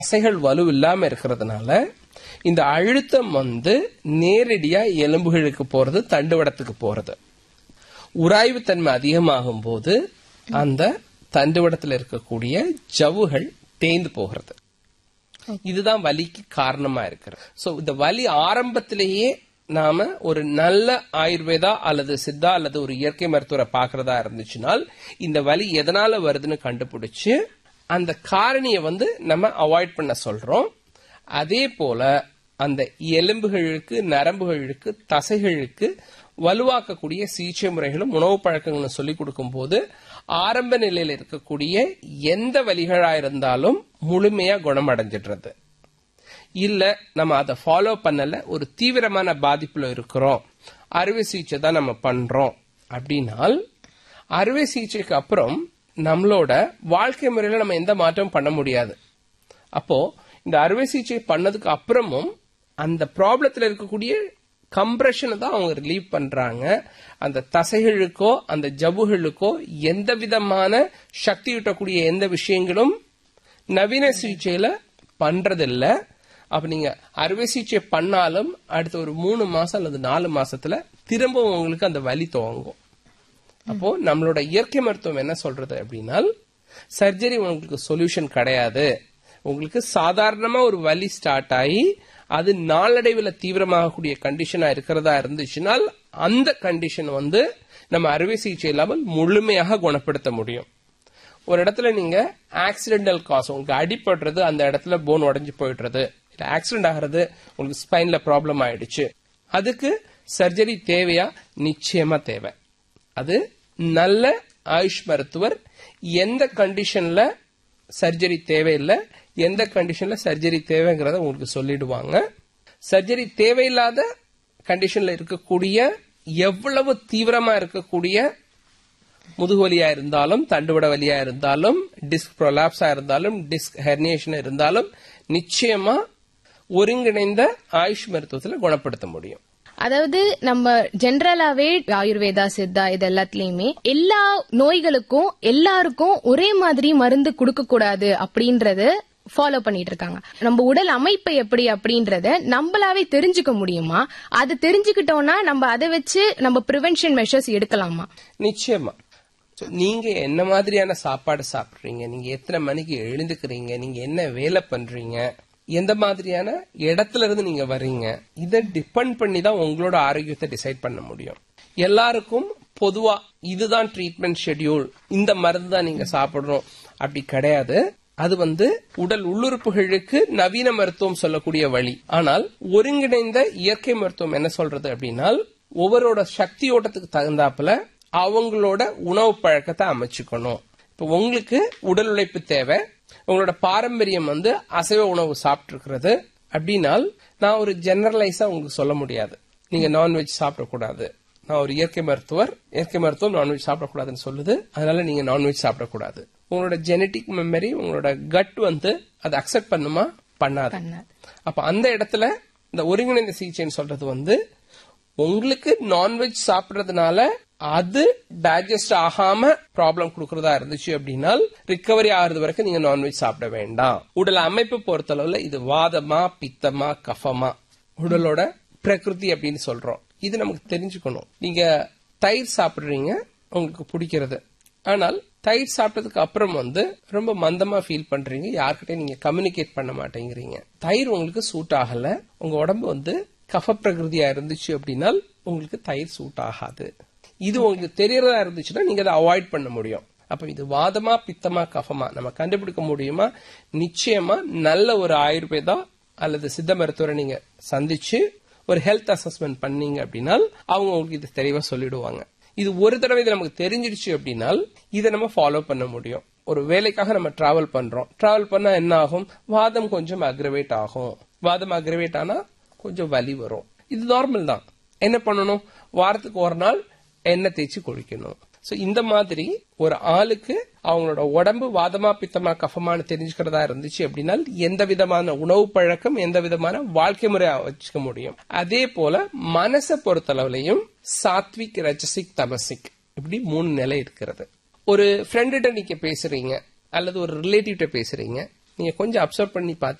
தசைகள் வலு இல்லாம இருக்கிறதுனால இந்த அழுத்தம் வந்து நேரடியா எலும்புகளுக்கு போறது தண்டுவடத்துக்கு போறது உராய்வு தன்மை அதிகமாகும் போது அந்த தண்டுவடத்தில் இருக்கக்கூடிய ஜவ்வுகள் தேய்ந்து போகிறது இதுதான் வலிக்கு காரணமா இருக்கிறது சோ இந்த வலி ஆரம்பத்திலேயே நாம ஒரு நல்ல ஆயுர்வேதா அல்லது சித்தா அல்லது ஒரு இயற்கை மருத்துவரை பார்க்கறதா இருந்துச்சுனால் இந்த வலி எதனால வருதுன்னு கண்டுபிடிச்சு அந்த காரணியை வந்து நம்ம அவாய்ட் பண்ண சொல்றோம் அதே போல அந்த எலும்புகளுக்கு நரம்புகளுக்கு தசைகளுக்கு வலுவாக்கக்கூடிய சிகிச்சை முறைகளும் உணவு பழக்கங்களும் சொல்லிக் கொடுக்கும் போது ஆரம்ப நிலையில் இருக்கக்கூடிய எந்த வலிகளா இருந்தாலும் முழுமையா குணமடைஞ்சிடுறது இல்ல நம்ம அதை ஃபாலோ பண்ணல ஒரு தீவிரமான பாதிப்புல இருக்கிறோம் அறுவை சிகிச்சை தான் நம்ம பண்றோம் அப்படின்னால் அறுவை சிகிச்சைக்கு அப்புறம் நம்மளோட வாழ்க்கை முறையில நம்ம எந்த மாற்றமும் பண்ண முடியாது அப்போ இந்த அறுவை சிகிச்சை பண்ணதுக்கு அப்புறமும் அந்த ப்ராப்ளத்துல இருக்கக்கூடிய கம்ப்ரெஷனை தான் அவங்க ரிலீவ் பண்றாங்க அந்த தசைகளுக்கோ அந்த ஜவ்வுகளுக்கோ எந்த விதமான சக்தி ஊட்டக்கூடிய எந்த விஷயங்களும் நவீன சிகிச்சையில பண்றதில்ல அப்ப நீங்க அறுவை சிகிச்சை பண்ணாலும் அடுத்த ஒரு மூணு மாசம் அல்லது நாலு மாசத்துல திரும்பவும் உங்களுக்கு அந்த வலி துவங்கும் அப்போ நம்மளோட இயற்கை மருத்துவம் என்ன சொல்றது அப்படின்னா சர்ஜரி உங்களுக்கு சொல்யூஷன் கிடையாது உங்களுக்கு சாதாரணமா ஒரு வலி ஸ்டார்ட் ஆகி அது நாளடைவில் தீவிரமாகக்கூடிய கண்டிஷனா இருக்கிறதா இருந்துச்சுனால் அந்த கண்டிஷன் வந்து நம்ம அறுவை சிகிச்சை இல்லாமல் முழுமையாக குணப்படுத்த முடியும் ஒரு இடத்துல நீங்க ஆக்சிடென்டல் காஸ் உங்களுக்கு அடிபடுறது அந்த இடத்துல போன் உடஞ்சு போயிடுறது இல்ல ஆக்சிடென்ட் ஆகிறது உங்களுக்கு ஸ்பைன்ல ப்ராப்ளம் ஆயிடுச்சு அதுக்கு சர்ஜரி தேவையா நிச்சயமா தேவை அது நல்ல ஆயுஷ் மருத்துவர் எந்த கண்டிஷன்ல சர்ஜரி தேவையில்லை எந்த கண்டிஷன்ல சர்ஜரி தேவைங்கிறத உங்களுக்கு சொல்லிடுவாங்க சர்ஜரி தேவையில்லாத கண்டிஷன்ல இருக்கக்கூடிய எவ்வளவு தீவிரமா இருக்கக்கூடிய முதுகுவலியா இருந்தாலும் தண்டுவட வலியா இருந்தாலும் டிஸ்க் ப்ரொலாப்ஸா இருந்தாலும் டிஸ்க் ஹெர்னியேஷன் இருந்தாலும் நிச்சயமா ஒருங்கிணைந்த ஆயுஷ் மருத்துவத்துல குணப்படுத்த முடியும் அதாவது நம்ம ஜென்ரலாவே ஆயுர்வேதா சித்தா இது எல்லாத்துலயுமே எல்லா நோய்களுக்கும் எல்லாருக்கும் ஒரே மாதிரி மருந்து கொடுக்க கூடாது அப்படின்றத ஃபாலோ பண்ணிட்டு இருக்காங்க நம்ம உடல் அமைப்பு எப்படி அப்படின்றத நம்மளாவே தெரிஞ்சுக்க முடியுமா அது தெரிஞ்சுக்கிட்டோம்னா நம்ம அதை வச்சு நம்ம ப்ரிவென்ஷன் மெஷர்ஸ் எடுக்கலாமா நிச்சயமா So, நீங்க என்ன மாதிரியான சாப்பாடு சாப்பிடுறீங்க நீங்க எத்தனை மணிக்கு எழுந்துக்கிறீங்க நீங்க என்ன வேலை பண்றீங்க எந்த மாதிரியான இடத்துல இருந்து நீங்க வர்றீங்க இதை டிபெண்ட் பண்ணி தான் உங்களோட ஆரோக்கியத்தை டிசைட் பண்ண முடியும் எல்லாருக்கும் பொதுவா இதுதான் ட்ரீட்மெண்ட் ஷெட்யூல் இந்த மருந்து தான் நீங்க சாப்பிடணும் அப்படி கிடையாது அது வந்து உடல் உள்ளுறுப்புகளுக்கு நவீன மருத்துவம் சொல்லக்கூடிய வழி ஆனால் ஒருங்கிணைந்த இயற்கை மருத்துவம் என்ன சொல்றது அப்படின்னா ஒவ்வொருவரோட சக்தி ஓட்டத்துக்கு தகுந்தாப்புல அவங்களோட உணவு பழக்கத்தை அமைச்சுக்கணும் இப்போ உங்களுக்கு உடல் உழைப்பு தேவை உங்களோட பாரம்பரியம் வந்து அசைவ உணவு சாப்பிட்டு இருக்கிறது அப்படின்னால் நான் ஒரு ஜெனரலைஸா உங்களுக்கு சொல்ல முடியாது நீங்க நான்வெஜ் சாப்பிடக்கூடாது நான் ஒரு இயற்கை மருத்துவர் இயற்கை மருத்துவம் நான்வெஜ் சாப்பிடக்கூடாதுன்னு சொல்லுது அதனால நீங்க நான்வெஜ் சாப்பிடக்கூடாது உங்களோட ஜெனட்டிக் மெமரி உங்களோட கட் வந்து அதை அக்செப்ட் பண்ணுமா பண்ணாது பண்ணாது. அப்ப அந்த இடத்துல இந்த ஒருங்கிணைந்த சிகிச்சைன்னு சொல்றது வந்து உங்களுக்கு நான்வெஜ் சாப்பிடுறதுனால அது டைஜஸ்ட் ஆகாம ப்ராப்ளம் கொடுக்கறதா இருந்துச்சு அப்படின்னா ரிகவரி ஆகுறது வரைக்கும் நீங்க நான்வெஜ் சாப்பிட வேண்டாம் உடல் அமைப்பு பொறுத்தளவுல இது வாதமா பித்தமா கஃபமா உடலோட பிரகிருதி அப்படின்னு சொல்றோம் இது நமக்கு தெரிஞ்சுக்கணும் நீங்க தயிர் சாப்பிடுறீங்க உங்களுக்கு பிடிக்கிறது ஆனால் தயிர் சாப்பிட்டதுக்கு அப்புறம் வந்து ரொம்ப மந்தமா ஃபீல் பண்றீங்க யார்கிட்டயும் நீங்க கம்யூனிகேட் பண்ண மாட்டேங்கிறீங்க தயிர் உங்களுக்கு சூட் ஆகல உங்க உடம்பு வந்து கஃப பிரகிருதியா இருந்துச்சு அப்படின்னா உங்களுக்கு தயிர் சூட் ஆகாது இது உங்களுக்கு தெரியறதா இருந்துச்சுன்னா நீங்க அதை அவாய்ட் பண்ண முடியும் அப்ப இது வாதமா பித்தமா கஃபமா நம்ம கண்டுபிடிக்க முடியுமா நிச்சயமா நல்ல ஒரு ஆயுர்வேதா அல்லது சித்த மருத்துவரை நீங்க சந்திச்சு ஒரு ஹெல்த் அசஸ்மெண்ட் பண்ணீங்க அப்படின்னா அவங்க உங்களுக்கு இது தெளிவா சொல்லிடுவாங்க இது ஒரு தடவை இது நமக்கு தெரிஞ்சிடுச்சு அப்படின்னா இதை நம்ம ஃபாலோ பண்ண முடியும் ஒரு வேலைக்காக நம்ம டிராவல் பண்றோம் டிராவல் பண்ணா என்ன ஆகும் வாதம் கொஞ்சம் அக்ரவேட் ஆகும் வாதம் அக்ரவேட் ஆனா கொஞ்சம் வலி வரும் இது நார்மல் தான் என்ன பண்ணணும் வாரத்துக்கு ஒரு நாள் எண்ணெய் தேய்ச்சி குளிக்கணும் சோ இந்த மாதிரி ஒரு ஆளுக்கு அவங்களோட உடம்பு வாதமா பித்தமா கஃபமானு தெரிஞ்சுக்கிறதா இருந்துச்சு அப்படின்னா எந்த விதமான உணவு பழக்கம் எந்த விதமான வாழ்க்கை முறை வச்சுக்க முடியும் அதே போல மனசை பொறுத்தளவுலையும் சாத்விக் ரஜசிக் தமசிக் இப்படி மூணு நிலை இருக்கிறது ஒரு ஃப்ரெண்டுகிட்ட நீங்க பேசுறீங்க அல்லது ஒரு ரிலேட்டிவ்கிட்ட பேசுறீங்க நீங்க கொஞ்சம் அப்சர்வ் பண்ணி